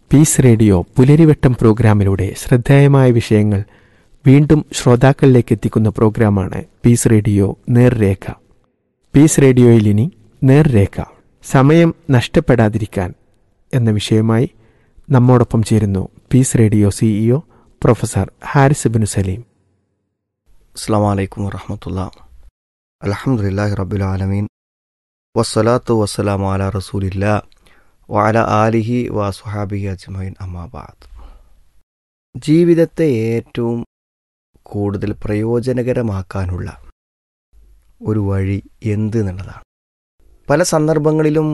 Piece radio പുലരിവട്ടം പ്രോഗ്രാമിലൂടെ ശ്രദ്ധേയമായ വിഷയങ്ങൾ വീണ്ടും ശ്രോതാക്കളിലേക്ക് എത്തിക്കുന്ന പ്രോഗ്രാമാണ് പീസ് റേഡിയോ നേർരേഖ പീസ് റേഡിയോയിൽ ഇനി നേർരേഖ സമയം നഷ്ടപ്പെടാതിരിക്കാൻ എന്ന വിഷയമായി നമ്മോടൊപ്പം ചേരുന്നു peace radio CEO professor Haris Bin Saleem അസ്സാം വലൈക്കും വറഹമത്തുള്ള അലഹമുല്ലാഹി റബുലാലമീൻ വസ്സലാത്തു വസ്സലാമു അല റസൂലില്ല വഅല ആലിഹി വസുഹാബിഹി അജ്മൈൻ അമ്മാബാദ് ജീവിതത്തെ ഏറ്റവും കൂടുതൽ പ്രയോജനകരമാക്കാനുള്ള ഒരു വഴി എന്ത് എന്നുള്ളതാണ് പല സന്ദർഭങ്ങളിലും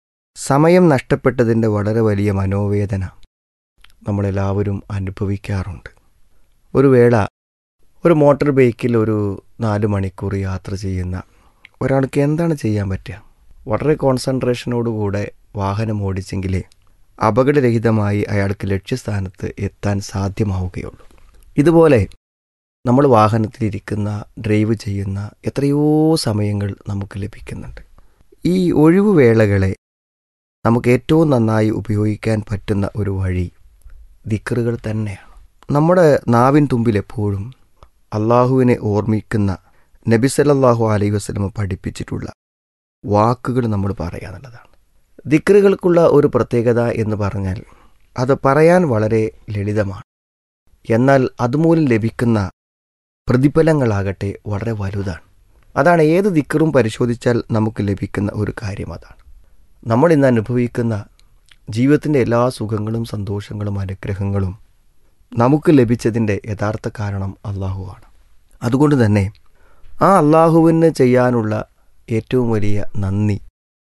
സമയം നഷ്ടപ്പെട്ടതിൻ്റെ വളരെ വലിയ മനോവേദന നമ്മളെല്ലാവരും അനുഭവിക്കാറുണ്ട് ഒരു വേള ഒരു മോട്ടോർ ബൈക്കിൽ ഒരു നാല് മണിക്കൂർ യാത്ര ചെയ്യുന്ന ഒരാൾക്ക് എന്താണ് ചെയ്യാൻ പറ്റുക വളരെ കോൺസെൻട്രേഷനോടുകൂടെ വാഹനം ഓടിച്ചെങ്കിലേ അപകടരഹിതമായി അയാൾക്ക് ലക്ഷ്യസ്ഥാനത്ത് എത്താൻ സാധ്യമാവുകയുള്ളൂ ഇതുപോലെ നമ്മൾ വാഹനത്തിലിരിക്കുന്ന ഡ്രൈവ് ചെയ്യുന്ന എത്രയോ സമയങ്ങൾ നമുക്ക് ലഭിക്കുന്നുണ്ട് ഈ ഒഴിവുവേളകളെ നമുക്ക് ഏറ്റവും നന്നായി ഉപയോഗിക്കാൻ പറ്റുന്ന ഒരു വഴി ദിക്കറുകൾ തന്നെയാണ് നമ്മുടെ നാവിൻ തുമ്പിൽ എപ്പോഴും അള്ളാഹുവിനെ ഓർമ്മിക്കുന്ന നബി സല്ലല്ലാഹു അലൈഹി വസല്ലമ പഠിപ്പിച്ചിട്ടുള്ള വാക്കുകൾ നമ്മൾ പറയാന്നുള്ളതാണ് ദിക്റുകൾക്കുള്ള ഒരു പ്രത്യേകത എന്ന് പറഞ്ഞാൽ അത് പറയാൻ വളരെ ലളിതമാണ് എന്നാൽ അതുമൂലം ലഭിക്കുന്ന പ്രതിഫലങ്ങളാകട്ടെ വളരെ വലുതാണ് അതാണ് ഏത് ദിക്കറും പരിശോധിച്ചാൽ നമുക്ക് ലഭിക്കുന്ന ഒരു കാര്യം അതാണ് നമ്മൾ ഇന്ന് അനുഭവിക്കുന്ന ജീവിതത്തിൻ്റെ എല്ലാ സുഖങ്ങളും സന്തോഷങ്ങളും അനുഗ്രഹങ്ങളും നമുക്ക് ലഭിച്ചതിൻ്റെ യഥാർത്ഥ കാരണം അള്ളാഹുവാണ് അതുകൊണ്ട് തന്നെ ആ അള്ളാഹുവിന് ചെയ്യാനുള്ള ഏറ്റവും വലിയ നന്ദി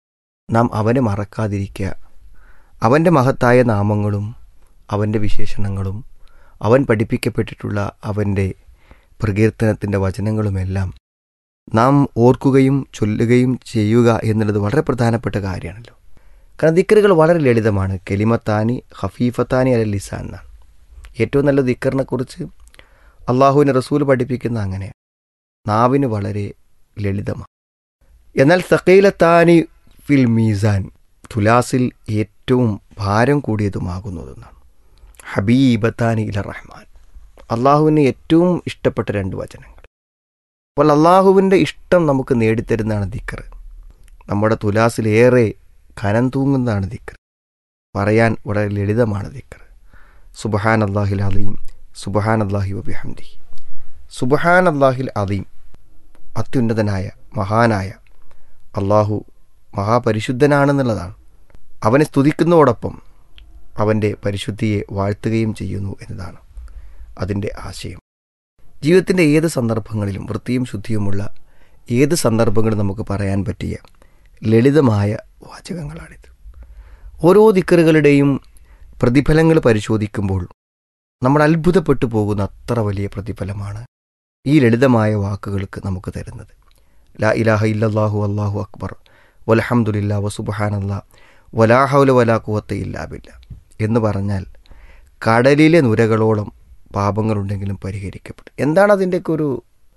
നാം അവനെ മറക്കാതിരിക്കുക അവൻ്റെ മഹത്തായ നാമങ്ങളും അവൻ്റെ വിശേഷണങ്ങളും അവൻ പഠിപ്പിക്കപ്പെട്ടിട്ടുള്ള അവൻ്റെ പ്രകീർത്തനത്തിൻ്റെ വചനങ്ങളുമെല്ലാം നാം ഓർക്കുകയും ചൊല്ലുകയും ചെയ്യുക എന്നുള്ളത് വളരെ പ്രധാനപ്പെട്ട കാര്യമാണല്ലോ കാരണം ദിക്കറുകൾ വളരെ ലളിതമാണ് കെലിമത്താനി ഹഫീഫത്താനി അല ലിസാൻ എന്നാണ് ഏറ്റവും നല്ല ദിക്കറിനെ കുറിച്ച് അള്ളാഹുവിന് റസൂൽ പഠിപ്പിക്കുന്ന അങ്ങനെ നാവിന് വളരെ ലളിതമാണ് എന്നാൽ സക്കൈലത്താനി ഫിൽ മീസാൻ തുലാസിൽ ഏറ്റവും ഭാരം കൂടിയതുമാകുന്നതെന്നാണ് ഹബീബത്താനി ഇല റഹ്മാൻ അള്ളാഹുവിന് ഏറ്റവും ഇഷ്ടപ്പെട്ട രണ്ട് വചനങ്ങൾ അപ്പോൾ അള്ളാഹുവിൻ്റെ ഇഷ്ടം നമുക്ക് നേടിത്തരുന്നതാണ് ദിക്കർ നമ്മുടെ തുലാസിലേറെ കനം തൂങ്ങുന്നതാണ് ദിക്കർ പറയാൻ വളരെ ലളിതമാണ് ദിക്കർ സുബഹാൻ അള്ളാഹിൽ അലീം സുബഹാൻ അള്ളാഹി വബിഹംദി സുബഹാൻ അള്ളാഹിൽ അലീം അത്യുന്നതനായ മഹാനായ അള്ളാഹു മഹാപരിശുദ്ധനാണെന്നുള്ളതാണ് അവനെ സ്തുതിക്കുന്നതോടൊപ്പം അവൻ്റെ പരിശുദ്ധിയെ വാഴ്ത്തുകയും ചെയ്യുന്നു എന്നതാണ് അതിൻ്റെ ആശയം ജീവിതത്തിൻ്റെ ഏത് സന്ദർഭങ്ങളിലും വൃത്തിയും ശുദ്ധിയുമുള്ള ഏത് സന്ദർഭങ്ങളും നമുക്ക് പറയാൻ പറ്റിയ ലളിതമായ വാചകങ്ങളാണിത് ഓരോ ദിക്കറുകളുടെയും പ്രതിഫലങ്ങൾ പരിശോധിക്കുമ്പോൾ നമ്മൾ അത്ഭുതപ്പെട്ടു പോകുന്ന അത്ര വലിയ പ്രതിഫലമാണ് ഈ ലളിതമായ വാക്കുകൾക്ക് നമുക്ക് തരുന്നത് ലാ ഇലാഹ ഇല്ലല്ലാഹു അല്ലാഹു അക്ബർ വലഹമുല്ല വസുബഹാനല്ല വലാഹൗല വലാ കുവത്ത ഇല്ലാബില്ല എന്ന് പറഞ്ഞാൽ കടലിലെ നുരകളോളം പാപങ്ങളുണ്ടെങ്കിലും പരിഹരിക്കപ്പെടും എന്താണ് അതിൻ്റെയൊക്കെ ഒരു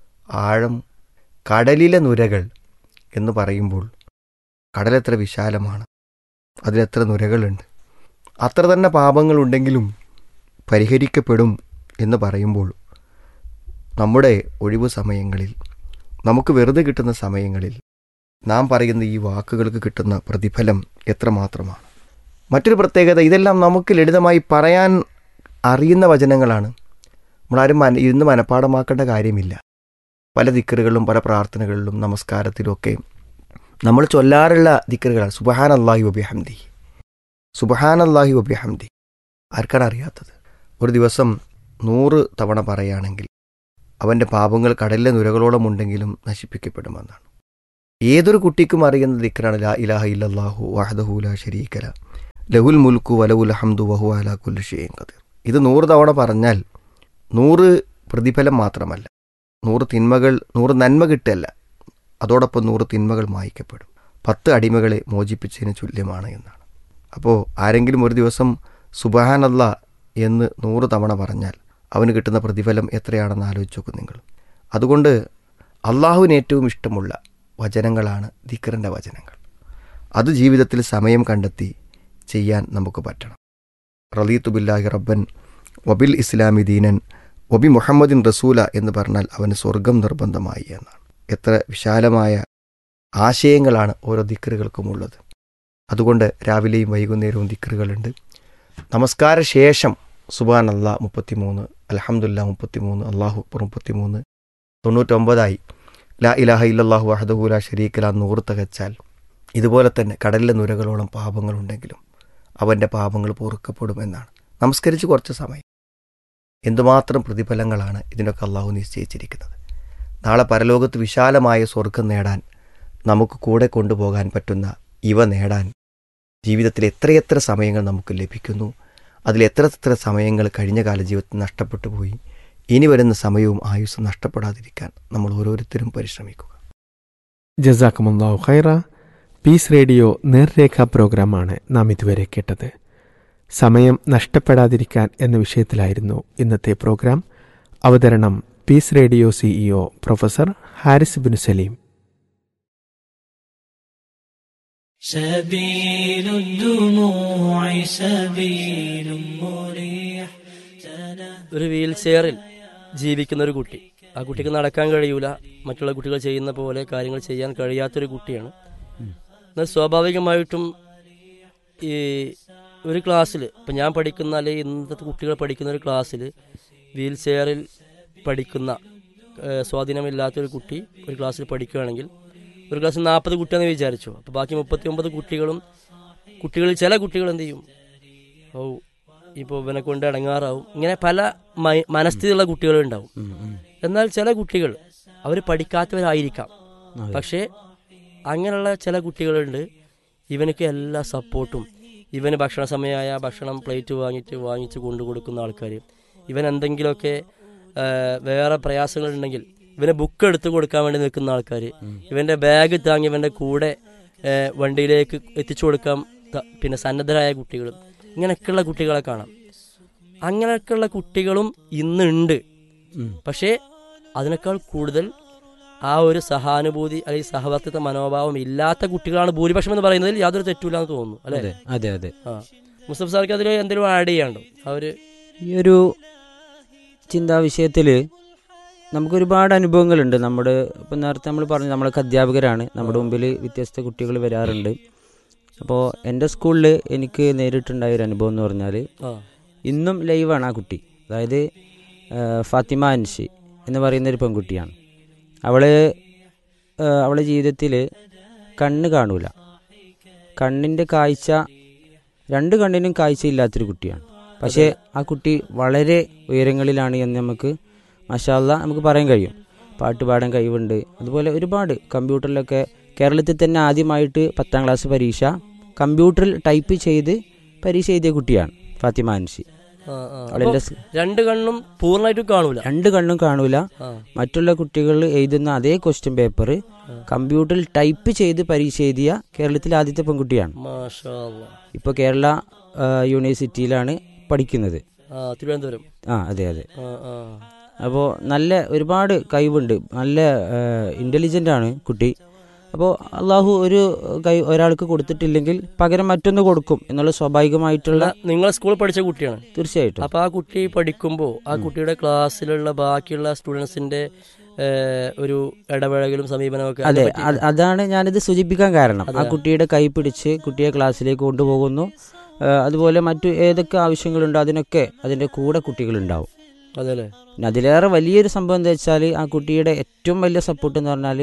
ആഴം കടലിലെ നുരകൾ എന്ന് പറയുമ്പോൾ കടലെത്ര വിശാലമാണ് അതിലെത്ര നുരകളുണ്ട് അത്ര തന്നെ പാപങ്ങളുണ്ടെങ്കിലും പരിഹരിക്കപ്പെടും എന്ന് പറയുമ്പോൾ നമ്മുടെ ഒഴിവു സമയങ്ങളിൽ നമുക്ക് വെറുതെ കിട്ടുന്ന സമയങ്ങളിൽ നാം പറയുന്ന ഈ വാക്കുകൾക്ക് കിട്ടുന്ന പ്രതിഫലം എത്രമാത്രമാണ് മറ്റൊരു പ്രത്യേകത ഇതെല്ലാം നമുക്ക് ലളിതമായി പറയാൻ അറിയുന്ന വചനങ്ങളാണ് നമ്മളാരും മന ഇരുന്ന് മനഃപ്പാടമാക്കേണ്ട കാര്യമില്ല പല ദിക്കറുകളിലും പല പ്രാർത്ഥനകളിലും നമസ്കാരത്തിലുമൊക്കെ നമ്മൾ ചൊല്ലാറുള്ള ദിക്കറുകളാണ് സുബഹാൻ അള്ളാഹി വബിഹംദി സുബഹാൻ അള്ളാഹി വബിഹംദി ആർക്കാണ് അറിയാത്തത് ഒരു ദിവസം നൂറ് തവണ പറയുകയാണെങ്കിൽ അവൻ്റെ പാപങ്ങൾ കടലിലെ നുരകളോളം ഉണ്ടെങ്കിലും നശിപ്പിക്കപ്പെടുമെന്നാണ് ഏതൊരു കുട്ടിക്കും അറിയുന്ന ദിക്കറാണ് ലാ ഇലാഹ ഇല്ലല്ലാഹു വഹദഹു ലാ ശരീക്കല ലഹുൽ മുൽക്കു വലവുൽ ഹംദു വഹു അലാ കുല്ലു ഷെയ്യും കതിർ ഇത് നൂറ് തവണ പറഞ്ഞാൽ നൂറ് പ്രതിഫലം മാത്രമല്ല നൂറ് തിന്മകൾ നൂറ് നന്മ കിട്ടല്ല അതോടൊപ്പം നൂറ് തിന്മകൾ മായ്ക്കപ്പെടും പത്ത് അടിമകളെ മോചിപ്പിച്ചതിന് തുല്യമാണ് എന്നാണ് അപ്പോൾ ആരെങ്കിലും ഒരു ദിവസം സുബഹാനല്ല എന്ന് നൂറ് തവണ പറഞ്ഞാൽ അവന് കിട്ടുന്ന പ്രതിഫലം എത്രയാണെന്ന് ആലോചിച്ച് നോക്കും നിങ്ങൾ അതുകൊണ്ട് അള്ളാഹുവിന് ഏറ്റവും ഇഷ്ടമുള്ള വചനങ്ങളാണ് ദിക്കറിൻ്റെ വചനങ്ങൾ അത് ജീവിതത്തിൽ സമയം കണ്ടെത്തി ചെയ്യാൻ നമുക്ക് പറ്റണം റലീത്തു ബില്ലാഹി റബ്ബൻ വബിൽ ഇസ്ലാമി ദീനൻ വബി മുഹമ്മദിൻ റസൂല എന്ന് പറഞ്ഞാൽ അവന് സ്വർഗം നിർബന്ധമായി എന്നാണ് എത്ര വിശാലമായ ആശയങ്ങളാണ് ഓരോ ദിക്കറുകൾക്കുമുള്ളത് അതുകൊണ്ട് രാവിലെയും വൈകുന്നേരവും ദിക്കറുകളുണ്ട് നമസ്കാര ശേഷം സുബാൻ അള്ളാഹ് മുപ്പത്തിമൂന്ന് അലഹമുല്ല മുപ്പത്തിമൂന്ന് അള്ളാഹു അക്ബർ മുപ്പത്തിമൂന്ന് തൊണ്ണൂറ്റൊമ്പതായി ലാ ഇലാഹ ഇല്ലല്ലാഹു വഹദഹുല ഷരീഖല നൂറ് തികച്ചാൽ ഇതുപോലെ തന്നെ കടലിലെ നുരകളോളം പാപങ്ങളുണ്ടെങ്കിലും അവൻ്റെ പാപങ്ങൾ പൊറുക്കപ്പെടുമെന്നാണ് നമസ്കരിച്ച് കുറച്ച് സമയം എന്തുമാത്രം പ്രതിഫലങ്ങളാണ് ഇതിനൊക്കെ അള്ളാഹു നിശ്ചയിച്ചിരിക്കുന്നത് നാളെ പരലോകത്ത് വിശാലമായ സ്വർഗം നേടാൻ നമുക്ക് കൂടെ കൊണ്ടുപോകാൻ പറ്റുന്ന ഇവ നേടാൻ ജീവിതത്തിൽ എത്രയെത്ര സമയങ്ങൾ നമുക്ക് ലഭിക്കുന്നു അതിൽ എത്ര എത്ര സമയങ്ങൾ കഴിഞ്ഞ കാല ജീവിതത്തിൽ നഷ്ടപ്പെട്ടു പോയി ഇനി വരുന്ന സമയവും ആയുസ്സും നഷ്ടപ്പെടാതിരിക്കാൻ നമ്മൾ ഓരോരുത്തരും പരിശ്രമിക്കുക ജസാക്കുമുല്ലാഹു ഖൈറ പീസ് റേഡിയോ നേർരേഖ പ്രോഗ്രാമാണ് നാം ഇതുവരെ കേട്ടത് സമയം നഷ്ടപ്പെടാതിരിക്കാൻ എന്ന വിഷയത്തിലായിരുന്നു ഇന്നത്തെ പ്രോഗ്രാം അവതരണം peace radio CEO professor Haris Bin Saleem سبيل الدموع سبيل مريح ഒരു വീൽ ചെയറിൽ ജീവിക്കുന്ന ഒരു കുട്ടി ആ കുട്ടിക്ക് നടക്കാൻ കഴിയൂല മറ്റുള്ള കുട്ടികൾ ചെയ്യുന്ന പോലെ കാര്യങ്ങൾ ചെയ്യാൻ കഴിയാത്തൊരു കുട്ടിയാണ് എന്നാൽ സ്വാഭാവികമായിട്ടും ഈ ഒരു ക്ലാസ്സിൽ ഇപ്പം ഞാൻ പഠിക്കുന്ന അല്ലെങ്കിൽ ഇന്നത്തെ കുട്ടികൾ പഠിക്കുന്ന ഒരു ക്ലാസ്സിൽ വീൽ ചെയറിൽ പഠിക്കുന്ന ഏഹ്, സ്വാധീനമില്ലാത്തൊരു കുട്ടി ഒരു ക്ലാസ്സിൽ പഠിക്കുകയാണെങ്കിൽ ഒരു ക്ലാസ്സിൽ നാൽപ്പത് കുട്ടിയാണെന്ന് വിചാരിച്ചു അപ്പോൾ ബാക്കി മുപ്പത്തി ഒമ്പത് കുട്ടികളും കുട്ടികളിൽ ചില കുട്ടികൾ എന്ത് ചെയ്യും ഓ ഇപ്പോൾ ഇവനെ കൊണ്ട് ഇടങ്ങാറാവും ഇങ്ങനെ പല മൈ- മനസ്ഥിതിയുള്ള കുട്ടികളുണ്ടാവും എന്നാൽ ചില കുട്ടികൾ അവർ പഠിക്കാത്തവരായിരിക്കാം പക്ഷേ അങ്ങനെയുള്ള ചില കുട്ടികളുണ്ട് ഇവനക്ക് എല്ലാ സപ്പോർട്ടും ഇവന് ഭക്ഷണ സമയമായ ഭക്ഷണം പ്ലേറ്റ് വാങ്ങിയിട്ട് വാങ്ങിച്ച് കൊണ്ടു കൊടുക്കുന്ന ആൾക്കാർ ഇവൻ എന്തെങ്കിലുമൊക്കെ ആ, വേറെ പ്രയാസങ്ങളുണ്ടെങ്കിൽ ഇവന് ബുക്ക് എടുത്തു കൊടുക്കാൻ വേണ്ടി നിൽക്കുന്ന ആൾക്കാർ ഇവന്റെ ബാഗ് താങ്ങി ഇവന്റെ കൂടെ ആ, വണ്ടിയിലേക്ക് എത്തിച്ചു കൊടുക്കാൻ ത- പിന്നെ സന്നദ്ധരായ കുട്ടികളും ഇങ്ങനെയൊക്കെയുള്ള കുട്ടികളെ കാണാം അങ്ങനെയൊക്കെയുള്ള കുട്ടികളും ഇന്നുണ്ട് പക്ഷേ അതിനേക്കാൾ കൂടുതൽ ആ ഒരു സഹാനുഭൂതി അല്ലെങ്കിൽ സഹവർത്തിത്വ മനോഭാവം ഇല്ലാത്ത കുട്ടികളാണ് ഭൂരിപക്ഷം എന്ന് പറയുന്നതിൽ യാതൊരു തെറ്റില്ല എന്ന് തോന്നുന്നു അല്ലെ അതെ അതെ അതെ ആ മുസ്തഫ സാർക്ക് അതിൽ എന്തെങ്കിലും ആഡ് ചെയ്യാണ്ടോ അവര് ഈ ഒരു ചിന്താ വിഷയത്തിൽ നമുക്ക് ഒരുപാട് അനുഭവങ്ങളുണ്ട് നമ്മുടെ ഇപ്പം നേരത്തെ നമ്മൾ പറഞ്ഞു നമ്മളൊക്കെ അധ്യാപകരാണ് നമ്മുടെ മുമ്പിൽ വ്യത്യസ്ത കുട്ടികൾ വരാറുണ്ട് അപ്പോൾ എൻ്റെ സ്കൂളിൽ എനിക്ക് നേരിട്ടുണ്ടായ ഒരു അനുഭവം എന്ന് പറഞ്ഞാൽ ആ ഇന്നും ലൈവാണ് ആ കുട്ടി അതായത് ആ, ഫാത്തിമ അൻഷി എന്ന് പറയുന്ന ഒരു പെൺകുട്ടിയാണ് അവള് ആ, അവളെ ജീവിതത്തിൽ കണ്ണ് കാണൂല കണ്ണിൻ്റെ കാഴ്ച രണ്ട് കണ്ണിനും കാഴ്ചയില്ലാത്തൊരു കുട്ടിയാണ് പക്ഷേ ആ കുട്ടി വളരെ ഉയരങ്ങളിലാണ് എന്ന് നമുക്ക് മഷാല്ല നമുക്ക് പറയാൻ കഴിയും പാട്ട് പാടാൻ കഴിവുണ്ട് അതുപോലെ ഒരുപാട് കമ്പ്യൂട്ടറിലൊക്കെ കേരളത്തിൽ തന്നെ ആദ്യമായിട്ട് പത്താം ക്ലാസ് പരീക്ഷ കമ്പ്യൂട്ടറിൽ ടൈപ്പ് ചെയ്ത് പരീക്ഷ എഴുതിയ കുട്ടിയാണ് ഫാത്തിമ അൻഷി ആ, ആ. അവളെന്റെ അപ്പൊ രണ്ട് കണ്ണും പൂർണ്ണമായിട്ടും കാണൂല രണ്ട് കണ്ണും കാണൂല ആ മറ്റുള്ള കുട്ടികൾ എഴുതുന്ന അതേ ക്വസ്റ്റ്യൻ പേപ്പർ കമ്പ്യൂട്ടറിൽ ടൈപ്പ് ചെയ്ത് പരീക്ഷ എഴുതിയ കേരളത്തിലെ ആദ്യത്തെ പെൺകുട്ടിയാണ് മാഷാ അല്ലാ. ഇപ്പോൾ കേരള ആ, യൂണിവേഴ്സിറ്റിയിലാണ് പഠിക്കുന്നത് ആ തിരുവനന്തപുരം ആ അതെ അതെ ആ ആ അപ്പോൾ നല്ല ഒരുപാട് കഴിവുണ്ട് നല്ല ഇൻ്റലിജൻ്റ് ആണ് കുട്ടി അപ്പോൾ അള്ളാഹു ഒരു കൈ ഒരാൾക്ക് കൊടുത്തിട്ടില്ലെങ്കിൽ പകരം മറ്റൊന്ന് കൊടുക്കും എന്നുള്ള സ്വാഭാവികമായിട്ടുള്ള അല്ല, നിങ്ങളെ സ്കൂളിൽ പഠിച്ച കുട്ടിയാണ് തീർച്ചയായിട്ടും അപ്പൊ ആ കുട്ടി പഠിക്കുമ്പോൾ ആ കുട്ടിയുടെ ക്ലാസ്സിലുള്ള ബാക്കിയുള്ള സ്റ്റുഡൻസിന്റെ ഏഹ്, ഒരു ഇടപഴകലും സമീപനമൊക്കെ അതെ അതിനെപ്പറ്റി- അത് അതാണ് ഞാനിത് സൂചിപ്പിക്കാൻ കാരണം ആ അതെ. കുട്ടിയുടെ കൈ പിടിച്ച് കുട്ടിയെ ക്ലാസ്സിലേക്ക് കൊണ്ടുപോകുന്നു ആ, അതുപോലെ മറ്റു ഏതൊക്കെ ആവശ്യങ്ങളുണ്ടോ അതിനൊക്കെ അതിൻ്റെ കൂടെ കുട്ടികളുണ്ടാവും അതെല്ലേ പിന്നെ അതിലേറെ വലിയൊരു സംഭവം എന്താ വെച്ചാൽ ആ കുട്ടിയുടെ ഏറ്റവും വലിയ സപ്പോർട്ട് എന്ന് പറഞ്ഞാൽ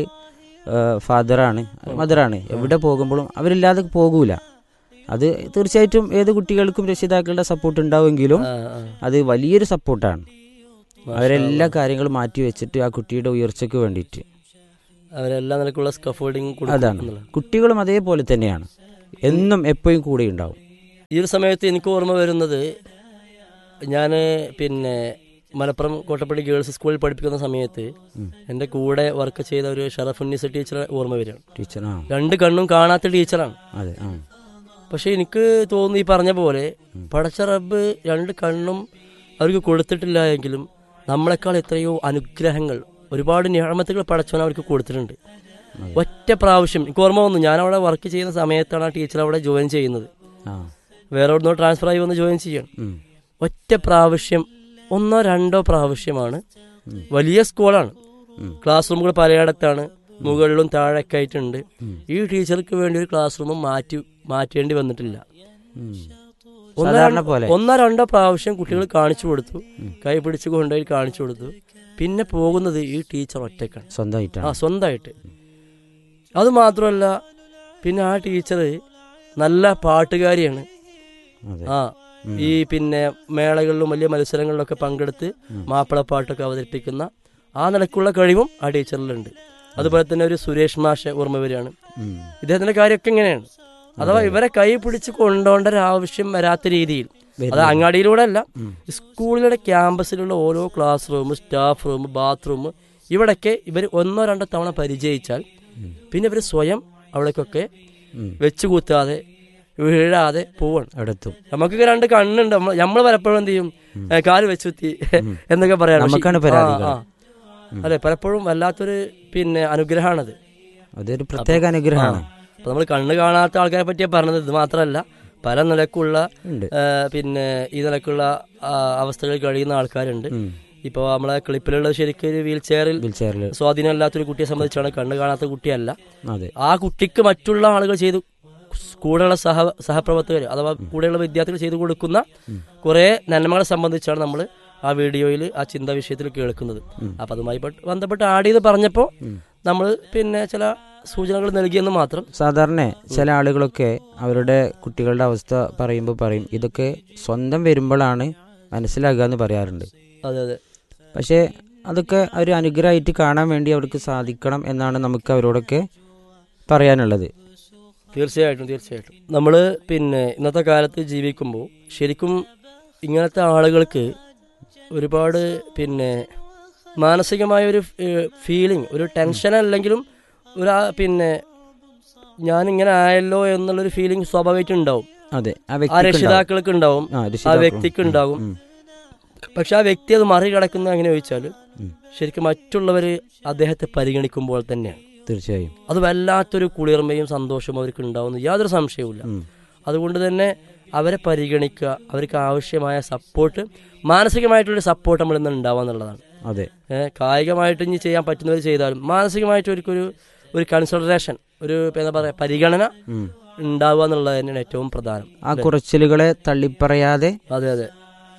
ഫാദറാണ് മദറാണ് എവിടെ പോകുമ്പോഴും അവരില്ലാതെ പോകൂല അത് തീർച്ചയായിട്ടും ഏത് കുട്ടികൾക്കും രക്ഷിതാക്കളുടെ സപ്പോർട്ട് ഉണ്ടാവുമെങ്കിലും ആ, ആ. അത് വലിയൊരു സപ്പോർട്ടാണ് മാഷാ അവരെല്ലാ അല്ലാ. കാര്യങ്ങളും മാറ്റി വെച്ചിട്ട് ആ കുട്ടിയുടെ ഉയർച്ചയ്ക്ക് വേണ്ടിയിട്ട് അവരെല്ലാ നിലക്കുള്ള സ്കഫോൾഡിങ് അതാണ് കുട്ടികളും അതേപോലെ തന്നെയാണ് എന്നും എപ്പോഴും കൂടെ ഉണ്ടാവും ഈ ഒരു സമയത്ത് എനിക്ക് ഓർമ്മ വരുന്നത് ഞാൻ പിന്നെ മലപ്പുറം കോട്ടപ്പള്ളി ഗേൾസ് സ്കൂളിൽ പഠിപ്പിക്കുന്ന സമയത്ത് ഉം. എൻ്റെ കൂടെ വർക്ക് ചെയ്ത ഒരു ഷറഫുന്നീസ ടീച്ചറെ ഓർമ്മ വരികയാണ് ടീച്ചർ ആ രണ്ട് കണ്ണും കാണാത്ത ടീച്ചറാണ് അതെ ആ പക്ഷെ എനിക്ക് തോന്നുന്നു ഈ പറഞ്ഞ പോലെ പടച്ച റബ്ബ് രണ്ട് കണ്ണും അവർക്ക് കൊടുത്തിട്ടില്ല എങ്കിലും നമ്മളെക്കാൾ എത്രയോ അനുഗ്രഹങ്ങൾ ഒരുപാട് ഞാമത്തുകൾ പടച്ചവൻ അവർക്ക് കൊടുത്തിട്ടുണ്ട് ഒറ്റ പ്രാവശ്യം എനിക്ക് ഓർമ്മ വന്നു ഞാൻ അവിടെ വർക്ക് ചെയ്യുന്ന സമയത്താണ് ആ ടീച്ചർ അവിടെ ജോയിൻ ചെയ്യുന്നത് ആ വേറെ എവിടുന്നോ ട്രാൻസ്ഫർ ആയി വന്ന് ജോയിൻ ചെയ്യണം ഉം. ഒറ്റ പ്രാവശ്യം ഒന്നോ രണ്ടോ പ്രാവശ്യമാണ് വലിയ സ്കൂളാണ് ഉം. ക്ലാസ് റൂമുകൾ പലയിടത്താണ് മുകളിലും താഴെയൊക്കെ ആയിട്ടുണ്ട് ഈ ടീച്ചർക്ക് വേണ്ടി ഒരു ക്ലാസ് റൂം മാറ്റി മാറ്റേണ്ടി വന്നിട്ടില്ല ഉം. ഒന്നോ സാധാരണ രണ്ടോ- പോലെ ഒന്നോ രണ്ടോ പ്രാവശ്യം കുട്ടികൾ കാണിച്ചു കൊടുത്തു കൈ പിടിച്ച് കൊണ്ടുപോയി കാണിച്ചു കൊടുത്തു പിന്നെ പോകുന്നത് ഈ ടീച്ചർ ഒറ്റക്കാണ് ആ സ്വന്തമായിട്ടാണ് സ്വന്തമായിട്ട് അത് മാത്രമല്ല പിന്നെ ആ ടീച്ചർ നല്ല പാട്ടുകാരിയാണ് അതെ ആ ഈ പിന്നെ മേളകളിലും വലിയ മത്സരങ്ങളിലൊക്കെ പങ്കെടുത്ത് മാപ്പിളപ്പാട്ടൊക്കെ അവതരിപ്പിക്കുന്ന ആ നിലക്കുള്ള കഴിവും ആ ടീച്ചറിലുണ്ട് അതുപോലെ തന്നെ ഒരു സുരേഷ് മാഷ ഓർമ്മ വരികയാണ് ഉം. ഇദ്ദേഹത്തിന്റെ കാര്യമൊക്കെ ഇങ്ങനെയാണ് അഥവാ ഇവരെ കൈ പിടിച്ച് കൊണ്ടുപോകേണ്ട ഒരു ആവശ്യം വരാത്ത രീതിയിൽ അത് അങ്ങാടിയിലൂടെ അല്ല സ്കൂളിലെ ക്യാമ്പസിലുള്ള ഓരോ class room staff room bathroom ഇവിടൊക്കെ ഇവർ ഒന്നോ രണ്ടോ തവണ പരിചയിച്ചാൽ പിന്നെ ഇവർ സ്വയം അവിടേക്കൊക്കെ ഉം. വെച്ച് കൂത്താതെ വീഴാതെ പോവാണ് അവിടെ എത്തും നമുക്കൊക്കെ രണ്ട് കണ്ണുണ്ട് നമ്മൾ പലപ്പോഴും എന്ത് ചെയ്യും ഏ, കാല് വെച്ചുത്തി എന്നൊക്കെ പറയാം പക്ഷേ- നമുക്കാണ് ആ, പരാതികൾ. ആ. അതെ പലപ്പോഴും വല്ലാത്തൊരു പിന്നെ അനുഗ്രഹമാണത് അതൊരു പ്രത്യേക അനുഗ്രഹമാണ് അപ്പൊ നമ്മൾ കണ്ണ് കാണാത്ത ആൾക്കാരെ പറ്റിയാ പറഞ്ഞത് ഇത് മാത്രമല്ല പല നിലക്കുള്ള ഉണ്ട് ഏ, പിന്നെ ഈ നിലക്കുള്ള ആ, അവസ്ഥകളിൽ കഴിയുന്ന ആൾക്കാരുണ്ട് ഉം. ഇപ്പോൾ നമ്മളെ ക്ലിപ്പിലുള്ള ശരിക്കും ഒരു വീൽ ചെയറിൽ വീൽ ചെയറിൽ സ്വാധീനമില്ലാത്തൊരു കുട്ടിയെ സംബന്ധിച്ചാണ് കണ്ണ് കാണാത്ത കുട്ടിയല്ല അതെ ആ കുട്ടിക്ക് മറ്റുള്ള ആളുകൾ ചെയ്തു കൂടെയുള്ള സഹ സഹപ്രവർത്തകർ അഥവാ കൂടെയുള്ള വിദ്യാർത്ഥികൾ ചെയ്തു കൊടുക്കുന്ന കുറെ നന്മകളെ സംബന്ധിച്ചാണ് നമ്മൾ ആ വീഡിയോയിൽ ആ ചിന്താ വിഷയത്തിൽ കേൾക്കുന്നത് അപ്പൊ അതുമായി ബട്ട് ബന്ധപ്പെട്ട് ആഡ് ചെയ്ത് പറഞ്ഞപ്പോൾ നമ്മൾ പിന്നെ ചില സൂചനകൾ നൽകിയെന്ന് മാത്രം സാധാരണ ചില ആളുകളൊക്കെ അവരുടെ കുട്ടികളുടെ അവസ്ഥ പറയുമ്പോൾ പറയും ഇതൊക്കെ സ്വന്തം വരുമ്പോഴാണ് മനസ്സിലാകുക എന്ന് പറയാറുണ്ട് അതെ അതെ പക്ഷേ അതൊക്കെ ഒരു അനുഗ്രഹമായിട്ട് കാണാൻ വേണ്ടി അവർക്ക് സാധിക്കണം എന്നാണ് നമുക്ക് അവരോടൊക്കെ പറയാനുള്ളത് തീർച്ചയായിട്ടും തീർച്ചയായിട്ടും നമ്മൾ പിന്നെ ഇന്നത്തെ കാലത്ത് ജീവിക്കുമ്പോൾ ശരിക്കും ഇങ്ങനത്തെ ആളുകൾക്ക് ഒരുപാട് പിന്നെ മാനസികമായ ഒരു ഫീലിംഗ് ഒരു ടെൻഷൻ അല്ലെങ്കിലും ഒരു ആ പിന്നെ ഞാൻ ഇങ്ങനെ ആയല്ലോ എന്നുള്ളൊരു ഫീലിംഗ് സ്വാഭാവികമായിട്ടും ഉണ്ടാവും അതെ ആ ആ വ്യക്തി രക്ഷിതാക്കൾക്ക് ഉണ്ടാവും ആ, ആ രക്ഷിതാക്കളും. വ്യക്തിക്ക് ഉണ്ടാകും ഉം. പക്ഷെ ആ വ്യക്തി അത് മറികടക്കുന്നത് എങ്ങനെ ചോദിച്ചാൽ ഉം. ശരിക്കും മറ്റുള്ളവർ അദ്ദേഹത്തെ പരിഗണിക്കുമ്പോൾ തന്നെയാണ് തീർച്ചയായും അത് വല്ലാത്തൊരു കുളിർമയും സന്തോഷവും അവർക്ക് ഉണ്ടാവുന്ന യാതൊരു സംശയവുമില്ല ഉം. അതുകൊണ്ട് തന്നെ അവരെ പരിഗണിക്കുക അവർക്ക് ആവശ്യമായ സപ്പോർട്ട് മാനസികമായിട്ടുള്ള സപ്പോർട്ട് നമ്മൾ ഇന്ന് ഉണ്ടാവുക എന്നുള്ളതാണ് അതെ ഏഹ് കായികമായിട്ട് ഇനി ചെയ്യാൻ പറ്റുന്നവർ ചെയ്താലും മാനസികമായിട്ട് അവർക്കൊരു ഒരു കൺസിഡറേഷൻ ഒരു ഇപ്പൊ എന്താ പറയുക പരിഗണന ഉം. ഉണ്ടാവുക എന്നുള്ളത് തന്നെയാണ് ഏറ്റവും പ്രധാനം ആ കുറച്ചിലുകളെ തള്ളിപ്പറയാതെ അതെ അതെ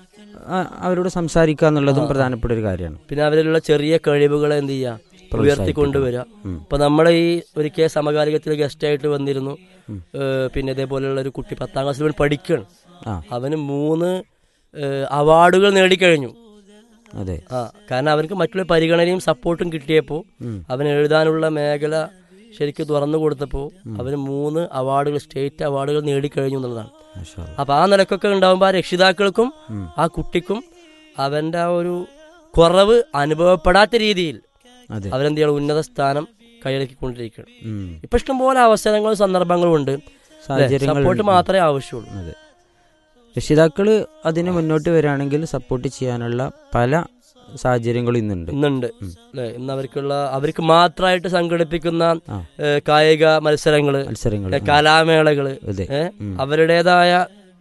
ആ, അവരോട് സംസാരിക്കുക എന്നുള്ളതും പ്രധാനപ്പെട്ട ഒരു കാര്യമാണ് പിന്നെ അവരിലുള്ള ചെറിയ കഴിവുകളെ എന്ത് ചെയ്യുക ഉയർത്തിക്കൊണ്ടുവരിക ഉം. ഇപ്പൊ നമ്മളെ ഈ ഒരിക്കൽ സമകാലികത്തിൽ ഗസ്റ്റ് ആയിട്ട് വന്നിരുന്നു ഏഹ് പിന്നെ ഇതേപോലെയുള്ള ഒരു കുട്ടി പത്താം ക്ലാസ്സിൽ പഠിക്കുകയാണ് ആ അവന് മൂന്ന് ഏഹ് അവാർഡുകൾ നേടിക്കഴിഞ്ഞു അതെ ആ കാരണം അവർക്ക് മറ്റുള്ള പരിഗണനയും സപ്പോർട്ടും കിട്ടിയപ്പോൾ അവൻ എഴുതാനുള്ള മേഖല ശരിക്കും തുറന്നു കൊടുത്തപ്പോൾ അവന് മൂന്ന് അവാർഡുകൾ സ്റ്റേറ്റ് അവാർഡുകൾ നേടിക്കഴിഞ്ഞു എന്നുള്ളതാണ് മാഷാ അല്ലാ. അപ്പൊ ആ നിലക്കൊക്കെ ഉണ്ടാകുമ്പോൾ ആ രക്ഷിതാക്കൾക്കും ആ കുട്ടിക്കും അവന്റെ ആ ഒരു കുറവ് അനുഭവപ്പെടാത്ത രീതിയിൽ അതെ അവരെന്ത് ചെയ്യണം ഉന്നത സ്ഥാനം കൈയടക്കിക്കൊണ്ടിരിക്കുകയാണ് ഉം. ഇപ്പൊ ഇഷ്ടംപോലെ അവസരങ്ങളും സന്ദർഭങ്ങളും ഉണ്ട് സാഹചര്യങ്ങൾ സപ്പോർട്ട് മാത്രമേ ആവശ്യമുള്ളൂ അതെ രക്ഷിതാക്കള് അതിന് മുന്നോട്ട് വരികയാണെങ്കിൽ സപ്പോർട്ട് ചെയ്യാനുള്ള പല സാഹചര്യങ്ങളും ഇന്നുണ്ട് ഇന്നുണ്ട് അല്ലെ ഇന്ന് അവർക്കുള്ള അവർക്ക് മാത്രമായിട്ട് സംഘടിപ്പിക്കുന്ന ആ. ഏഹ്, കായിക മത്സരങ്ങള് മത്സരങ്ങൾ ഏഹ്, കലാമേളകള് അതെ ഏഹ്, അവരുടേതായ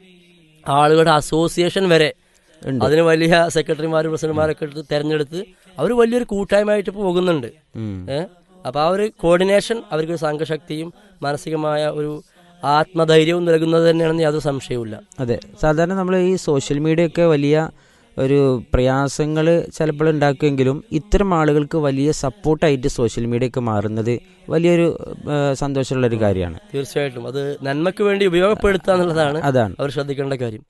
ആളുകളുടെ അസോസിയേഷൻ വരെ ഉണ്ട് അതിന് വലിയ സെക്രട്ടറിമാരും പ്രസിഡന്റുമാരൊക്കെ എടുത്ത് തെരഞ്ഞെടുത്ത് അവർ വലിയൊരു കൂട്ടായ്മയായിട്ട് പോകുന്നുണ്ട് ഉം. ഏഹ് അപ്പൊ ആ ഒരു കോർഡിനേഷൻ അവർക്ക് ഒരു സംഘശക്തിയും മാനസികമായ ഒരു ആത്മധൈര്യവും നൽകുന്നത് തന്നെയാണെന്ന് യാതൊരു സംശയവുമില്ല അതെ സാധാരണ നമ്മൾ ഈ സോഷ്യൽ മീഡിയ ഒക്കെ വലിയ ഒരു പ്രയാസങ്ങൾ ചിലപ്പോൾ ഉണ്ടാക്കുമെങ്കിലും ഇത്തരം ആളുകൾക്ക് വലിയ സപ്പോർട്ടായിട്ട് സോഷ്യൽ മീഡിയ ഒക്കെ മാറുന്നത് വലിയൊരു ഏഹ്, സന്തോഷമുള്ള ഒരു കാര്യമാണ് തീർച്ചയായിട്ടും അത് നന്മയ്ക്ക് വേണ്ടി ഉപയോഗപ്പെടുത്തുക എന്നുള്ളതാണ് അതാണ് അവർ ശ്രദ്ധിക്കേണ്ട കാര്യം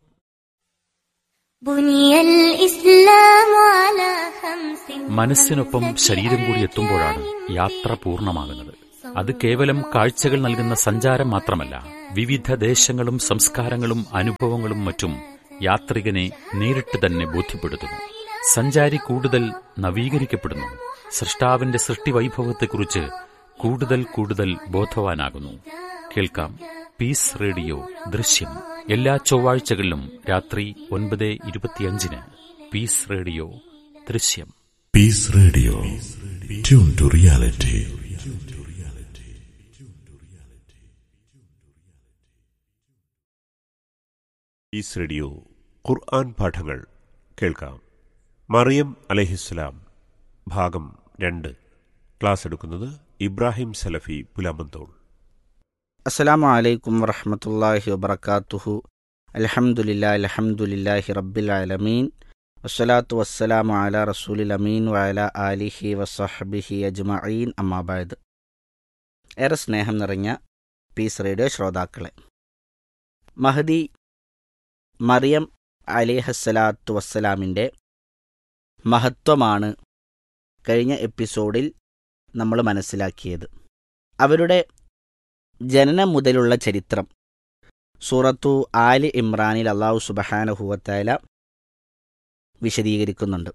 بني الإسلام على خمس മനസ്സിനൊപ്പം ശരീരം കൂടി എത്തുമ്പോഴാണ് യാത്ര പൂർണ്ണമാകുന്നത് അത് കേവലം കാഴ്ചകൾ നൽകുന്ന സഞ്ചാരം മാത്രമല്ല വിവിധ ദേശങ്ങളും സംസ്കാരങ്ങളും അനുഭവങ്ങളും മറ്റും യാത്രികനെ നേരിട്ട് തന്നെ ബോധ്യപ്പെടുത്തുന്നു സഞ്ചാരി കൂടുതൽ നവീകരിക്കപ്പെടുന്നു സൃഷ്ടാവിന്റെ സൃഷ്ടി വൈഭവത്തെക്കുറിച്ച് കൂടുതൽ കൂടുതൽ ബോധവാനാകുന്നു കേൾക്കാം പീസ് റേഡിയോ ദൃശ്യം എല്ലാ ചൊവ്വാഴ്ചകളിലും രാത്രി ഒൻപത് ഇരുപത്തിയഞ്ചിന് പീസ് റേഡിയോ ദൃശ്യം Peace Radio. Tune to reality. ഈസ് റേഡിയോ ഖുർആൻ പാഠങ്ങൾ കേൾക്കാം മറിയം അലഹിസ്സലാം ഭാഗം രണ്ട് ക്ലാസ് എടുക്കുന്നത് ഇബ്രാഹിം സലഫി പുലാമന്തോൾ അസ്സലാമു അലൈക്കും വറഹമത്തല്ലാഹി വബർക്കാത്തുഹു അൽഹംദുലില്ലാ അൽഹംദുലില്ലാഹി റബ്ബിൽ ആലമീൻ വസ്സലാത്തു വസ്സലാമു അല റസൂലിൽ അമീൻ വഅല ആലിഹി വസഹബിഹി അജ്മഈൻ അമ്മാബാദ് ഏറെ സ്നേഹം നിറഞ്ഞ പീസ് റേഡിയോ ശ്രോതാക്കളെ മഹദി മറിയം അലിഹസ്സലാത്തു വസ്സലാമിൻ്റെ മഹത്വമാണ് കഴിഞ്ഞ എപ്പിസോഡിൽ നമ്മൾ മനസ്സിലാക്കിയത് അവരുടെ ജനനം മുതലുള്ള ചരിത്രം സൂറത്തു ആല് ഇമ്രാനിൽ അള്ളാഹു സുബഹാനഹുവത്തായ വിശദീകരിക്കുന്നുണ്ട്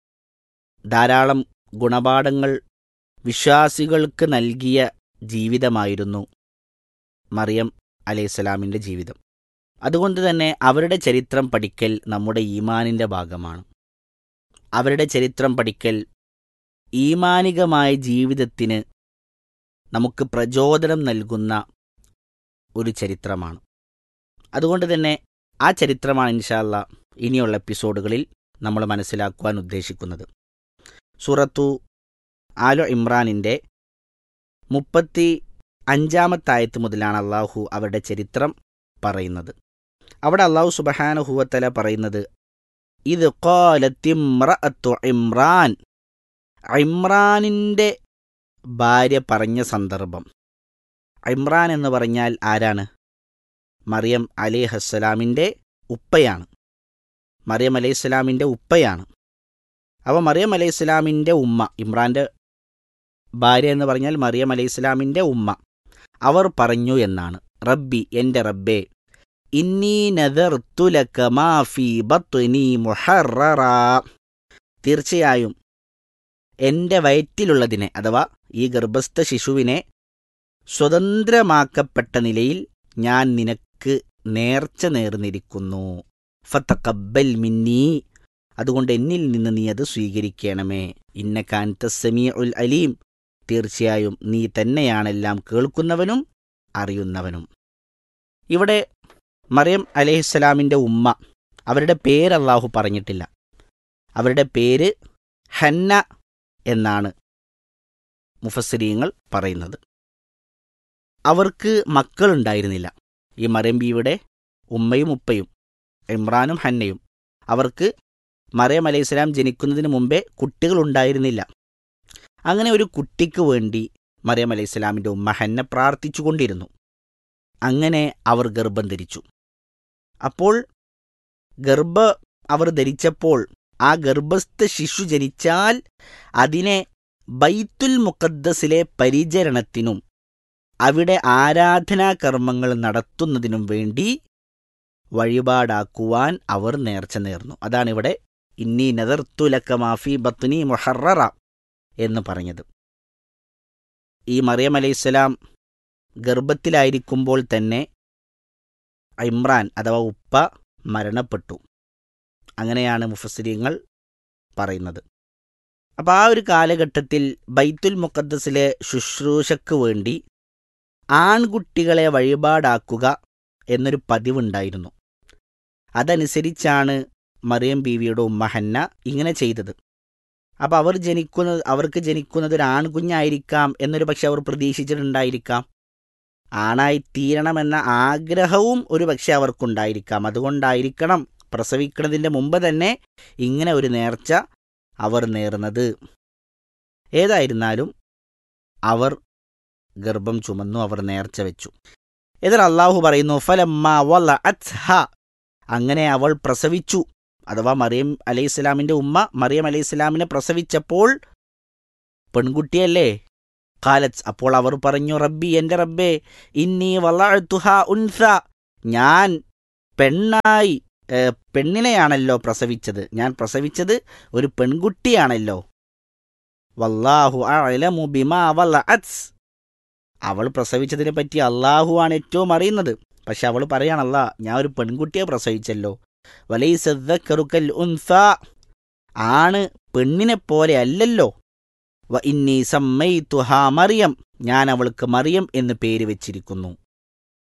ധാരാളം ഗുണപാഠങ്ങൾ വിശ്വാസികൾക്ക് നൽകിയ ജീവിതമായിരുന്നു മറിയം അലൈഹിസ്സലാമിൻ്റെ ജീവിതം അതുകൊണ്ട് തന്നെ അവരുടെ ചരിത്രം പഠിക്കൽ നമ്മുടെ ഈമാനിൻ്റെ ഭാഗമാണ് അവരുടെ ചരിത്രം പഠിക്കൽ ഈമാനികമായ ജീവിതത്തിന് നമുക്ക് പ്രചോദനം നൽകുന്ന ഒരു ചരിത്രമാണ് അതുകൊണ്ട് തന്നെ ആ ചരിത്രമാണ് ഇൻഷാല്ല ഇനിയുള്ള എപ്പിസോഡുകളിൽ നമ്മൾ മനസ്സിലാക്കുവാൻ ഉദ്ദേശിക്കുന്നത് സൂറത്തു ആലോ ഇമ്രാനിൻ്റെ മുപ്പത്തി അഞ്ചാമത്തായത്ത് മുതലാണ് അള്ളാഹു അവരുടെ ചരിത്രം പറയുന്നത് അവിടെ അള്ളാഹു സുബഹാനഹുവത്തല പറയുന്നത് ഇത് കോലത്തിമ്രഅത്തു ഇമ്രാൻ ഇമ്രാനിൻ്റെ ഭാര്യ പറഞ്ഞ സന്ദർഭം ഇമ്രാൻ എന്ന് പറഞ്ഞാൽ ആരാണ് മറിയം അലിഹസ്സലാമിൻ്റെ ഉപ്പയാണ് മറിയം അലൈഹിസ്സലാമിൻ്റെ ഉപ്പയാണ് അപ്പോൾ മറിയം അലൈഹിസ്സലാമിൻ്റെ ഉമ്മ ഇമ്രാൻ്റെ ഭാര്യ എന്ന് പറഞ്ഞാൽ മറിയം അലൈഹിസ്സലാമിൻ്റെ ഉമ്മ അവർ പറഞ്ഞു എന്നാണ് റബ്ബി എൻ്റെ റബ്ബേ ഇന്നീ നദർത്തുലക മാഫി ബത്നി മുഹററ തീർച്ചയായും എൻ്റെ വയറ്റിലുള്ളതിനെ അഥവാ ഈ ഗർഭസ്ഥ ശിശുവിനെ സ്വതന്ത്രമാക്കപ്പെട്ട നിലയിൽ ഞാൻ നിനക്ക് നേർച്ച നേർന്നിരിക്കുന്നു ഫത്തക്കബ്ബൽ മിന്നി അതുകൊണ്ട് എന്നിൽ നിന്ന് നീ അത് സ്വീകരിക്കണമേ ഇന്ന കാൻത സമീ ഉൽ അലീം തീർച്ചയായും നീ തന്നെയാണെല്ലാം കേൾക്കുന്നവനും അറിയുന്നവനും ഇവിടെ മറിയം അലഹിസ്സലാമിൻ്റെ ഉമ്മ അവരുടെ പേര് അള്ളാഹു പറഞ്ഞിട്ടില്ല അവരുടെ പേര് ഹന്ന എന്നാണ് മുഫസ്സിരീങ്ങൾ പറയുന്നത് അവർക്ക് മക്കളുണ്ടായിരുന്നില്ല ഈ മറിയം ബീവിടെ ഉമ്മയും ഉപ്പയും ഇമ്രാനും ഹന്നയും അവർക്ക് മറിയം അലൈഹിസ്സലാം ജനിക്കുന്നതിന് മുമ്പേ കുട്ടികളുണ്ടായിരുന്നില്ല അങ്ങനെ ഒരു കുട്ടിക്ക് വേണ്ടി മറിയം അലൈഹിസ്സലാമിൻ്റെ ഉമ്മ ഹന്ന പ്രാർത്ഥിച്ചുകൊണ്ടിരുന്നു അങ്ങനെ അവർ ഗർഭം ധരിച്ചു അപ്പോൾ ഗർഭ അവർ ധരിച്ചപ്പോൾ ആ ഗർഭസ്ഥ ശിശു ജനിച്ചാൽ അതിനെ ബൈത്തുൽ മുഖദ്ദസിലെ പരിചരണത്തിനും അവിടെ ആരാധനാകർമ്മങ്ങൾ നടത്തുന്നതിനും വേണ്ടി വഴിപാടാക്കുവാൻ അവർ നേർച്ച നേർന്നു അതാണിവിടെ ഇന്നി നദർത്തുലക്ക മാഫി ബത്നി മുഹററ എന്ന് പറഞ്ഞത് ഈ മറിയം അലൈഹിസ്സലാം ഗർഭത്തിലായിരിക്കുമ്പോൾ തന്നെ ഇമ്രാൻ അഥവാ ഉപ്പ മരണപ്പെട്ടു അങ്ങനെയാണ് മുഫസ്സിരിങ്ങൾ പറയുന്നത് അപ്പോൾ ആ ഒരു കാലഘട്ടത്തിൽ ബൈത്തുൽ മുഖദ്ദസിലെ ശുശ്രൂഷയ്ക്ക് വേണ്ടി ആൺകുട്ടികളെ വഴിപാടാക്കുക എന്നൊരു പതിവുണ്ടായിരുന്നു അതനുസരിച്ചാണ് മറിയം ബീവിയുടെ ഉമ്മ ഹന്ന ഇങ്ങനെ ചെയ്തത് അപ്പോൾ അവർ ജനിക്കുന്നത് അവർക്ക് ജനിക്കുന്നത് ഒരു ആൺകുഞ്ഞായിരിക്കാം എന്നൊരു പക്ഷെ അവർ പ്രതീക്ഷിച്ചിട്ടുണ്ടായിരിക്കാം ആണായി തീരണമെന്ന ആഗ്രഹവും ഒരു പക്ഷെ അവർക്കുണ്ടായിരിക്കാം അതുകൊണ്ടായിരിക്കണം പ്രസവിക്കുന്നതിൻ്റെ മുമ്പ് തന്നെ ഇങ്ങനെ ഒരു നേർച്ച അവർ നേർന്നത് ഏതായിരുന്നാലും അവർ ഗർഭം ചുമന്നു അവർ നേർച്ച വെച്ചു ഇതിൽ അള്ളാഹു പറയുന്നു ഫലമ്മ വല അത്ഹ അങ്ങനെ അവൾ പ്രസവിച്ചു അഥവാ മറിയം അലൈഹി ഇസ്ലാമിൻ്റെ ഉമ്മ മറിയം അലൈഹി ഇസ്ലാമിനെ പ്രസവിച്ചപ്പോൾ പെൺകുട്ടിയല്ലേ കാലത്ത് അപ്പോൾ അവർ പറഞ്ഞു റബ്ബി എൻ്റെ റബ്ബേ ഇന്നി വളഴ്ത്തുഹ ഉൻസ ഞാൻ പെണ്ണായി പെണ്ണിനെയാണല്ലോ പ്രസവിച്ചത് ഞാൻ പ്രസവിച്ചത് ഒരു പെൺകുട്ടിയാണല്ലോ വല്ലാഹു അലമു ബിമാ വളഅത് അവൾ പ്രസവിച്ചതിനെ പറ്റി അള്ളാഹുവാണ് ഏറ്റവും അറിയുന്നത് പക്ഷെ അവൾ പറയാണല്ല ഞാൻ ഒരു പെൺകുട്ടിയെ പ്രസവിച്ചല്ലോ വലൈസദ്ദക്കറുക്കൽ ഉൻസ ആണ് പെണ്ണിനെ പോലെ അല്ലല്ലോ വ ഇന്നി സമ്മൈത്തുഹാ മറിയം ഞാൻ അവൾക്ക് മറിയം എന്ന് പേര് വെച്ചിരിക്കുന്നു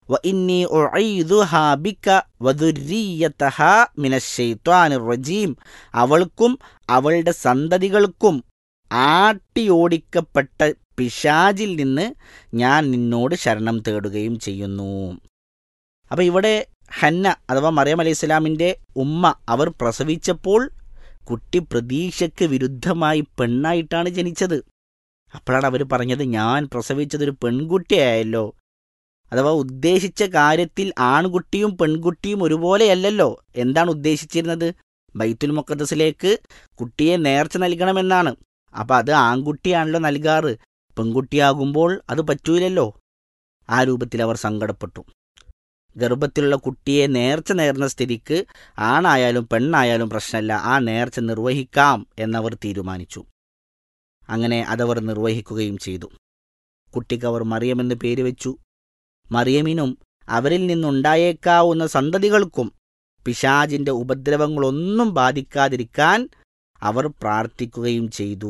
وإني أعيذها بك وذريتها من الشيطان الرجيم അവൾക്കും അവളുടെ സന്തതികൾക്കും ആട്ടിയോടിക്കപ്പെട്ട പിശാജിൽ നിന്ന് ഞാൻ നിന്നോട് ശരണം തേടുകയും ചെയ്യുന്നു അപ്പം ഇവിടെ ഹന്ന അഥവാ മറിയം അലൈഹി സ്വലാമിൻ്റെ ഉമ്മ അവർ പ്രസവിച്ചപ്പോൾ കുട്ടി പ്രതീക്ഷയ്ക്ക് വിരുദ്ധമായി പെണ്ണായിട്ടാണ് ജനിച്ചത് അപ്പോഴാണ് അവർ പറഞ്ഞത് ഞാൻ പ്രസവിച്ചതൊരു പെൺകുട്ടിയായല്ലോ അഥവാ ഉദ്ദേശിച്ച കാര്യത്തിൽ ആൺകുട്ടിയും പെൺകുട്ടിയും ഒരുപോലെയല്ലല്ലോ എന്താണ് ഉദ്ദേശിച്ചിരുന്നത് ബൈത്തുൽ മുക്കദ്സിലേക്ക് കുട്ടിയെ നേർച്ച നൽകണമെന്നാണ് അപ്പം അത് ആൺകുട്ടിയാണല്ലോ നൽകാറ് പെൺകുട്ടിയാകുമ്പോൾ അത് പറ്റൂലല്ലോ ആ രൂപത്തിൽ അവർ സങ്കടപ്പെട്ടു ഗർഭത്തിലുള്ള കുട്ടിയെ നേർച്ച നേർന്ന സ്ഥിതിക്ക് ആണായാലും പെണ്ണായാലും പ്രശ്നമല്ല ആ നേർച്ച നിർവഹിക്കാം എന്നവർ തീരുമാനിച്ചു അങ്ങനെ അതവർ നിർവഹിക്കുകയും ചെയ്തു കുട്ടിക്ക് അവർ മറിയമെന്ന് പേര് വെച്ചു മറിയമിനും അവരിൽ നിന്നുണ്ടായേക്കാവുന്ന സന്തതികൾക്കും പിശാജിന്റെ ഉപദ്രവങ്ങളൊന്നും ബാധിക്കാതിരിക്കാൻ അവർ പ്രാർത്ഥിക്കുകയും ചെയ്തു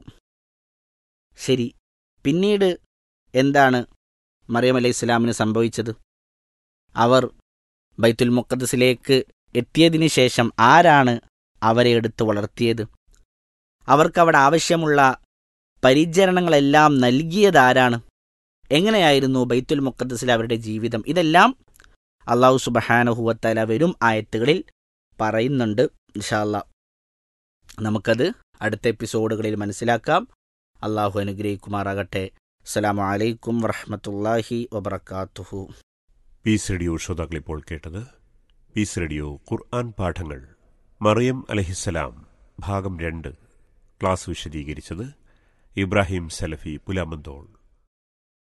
ശരി പിന്നീട് എന്താണ് മറിയം അലൈഹി ഇസ്ലാമിന് സംഭവിച്ചത് അവർ ബൈത്തുൽ മുക്കദ്സിലേക്ക് എത്തിയതിനു ശേഷം ആരാണ് അവരെ എടുത്ത് വളർത്തിയത് അവർക്കവിടെ ആവശ്യമുള്ള പരിചരണങ്ങളെല്ലാം നൽകിയതാരാണ് എങ്ങനെയായിരുന്നു ബൈത്തുൽ മുക്കദ്സിലെ അവരുടെ ജീവിതം ഇതെല്ലാം അള്ളാഹു സുബഹാനഹുവത്തല വരും ആയത്തുകളിൽ പറയുന്നുണ്ട് ഇൻഷാല്ല നമുക്കത് അടുത്ത എപ്പിസോഡുകളിൽ മനസ്സിലാക്കാം അള്ളാഹു അനുഗ്രഹിക്കുമാറാകട്ടെ അസ്സലാമു അലൈക്കും വറഹമത്തല്ലാഹി വബർക്കാത്തുഹു പീസ് റേഡിയോ ശ്രോതാക്കൾ ഇപ്പോൾ കേട്ടത് പീസ് റേഡിയോ ഖുർആൻ പാഠങ്ങൾ മറിയം അലഹിസലാം ഭാഗം രണ്ട് ക്ലാസ് വിശദീകരിച്ചത് ഇബ്രാഹിം സലഫി പുലാമന്തോൾ